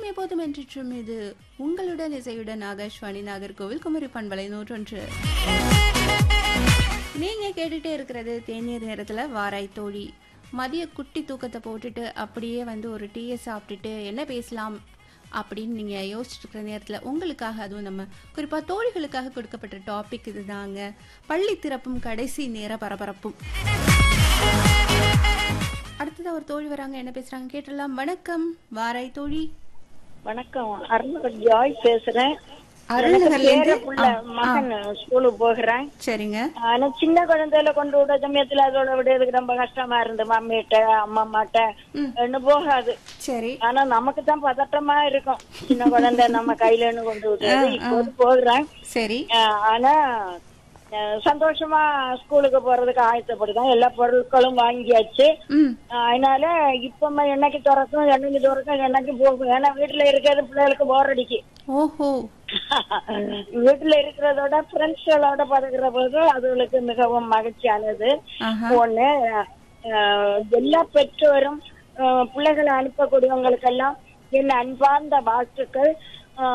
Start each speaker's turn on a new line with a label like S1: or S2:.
S1: எப்போதும் என்றும் இது உங்களுடன் இசையுடன் ஆகாஷ்வாணி நாகர்கோவில் குமரி பண்பலை நூற்றொன்று நீங்க கேட்டுட்டே இருக்கிறது தேநீர் நேரத்துல வாராய் தோழி மதிய குட்டி தூக்கத்தை போட்டுட்டு அப்படியே வந்து ஒரு டீயை சாப்பிட்டுட்டு என்ன பேசலாம் அப்படின்னு நீங்க யோசிச்சுட்டு இருக்கிற நேரத்துல உங்களுக்காக அதுவும் நம்ம குறிப்பா தோழிகளுக்காக கொடுக்கப்பட்ட டாபிக் இதுதாங்க பள்ளி திறப்பும் கடைசி நேர பரபரப்பும் அடுத்ததா ஒரு தோழி வராங்க என்ன பேசுறாங்க கேட்டலாம் வணக்கம் வாராய் தோழி
S2: வணக்கம் அருண் ஜாய் பேசுறேன்
S1: அருள்நகர்ல இருந்து
S2: பேர புள்ள மகன் ஸ்கூலுக்கு போகிறேன்
S1: சரிங்க
S2: ஆனா சின்ன குழந்தையில கொண்டு விட சமயத்துல அதோட விடுறதுக்கு ரொம்ப கஷ்டமா இருந்து மம்மிட்ட அம்மாட்ட ஒண்ணு போகாது
S1: சரி
S2: ஆனா நமக்கு தான் பதட்டமா இருக்கும் சின்ன குழந்தை நம்ம கையில கொண்டு விடுறது இப்போது போகிறேன்
S1: சரி
S2: ஆஹ் ஆனா ஆஹ் சந்தோஷமா ஸ்கூலுக்கு போறதுக்கு ஆயத்தப்படுதான் எல்லா பொருட்களும் வாங்கியாச்சு
S1: ம்
S2: ஆஹ் அதனால இப்ப என்னைக்கு திறக்கும் என்னைக்கு திறக்கும் என்னைக்கு போகும் ஏன்னா வீட்டுல இருக்கிறது பிள்ளைகளுக்கு போர் அடிக்கு
S1: ஓஹோ
S2: வீட்டுல இருக்கிறதோட ஃப்ரெண்ட்ஸ்களோட பழகுற போது அதுகளுக்கு மிகவும் மகிழ்ச்சியானது
S1: ஆஹா
S2: ஒண்ணு ஆஹ் எல்லா பெற்றோரும் ஆஹ் பிள்ளைகளை அனுப்பக்கூடியவங்களுக்கெல்லாம் என் அன்பார்ந்த வாழ்த்துக்கள்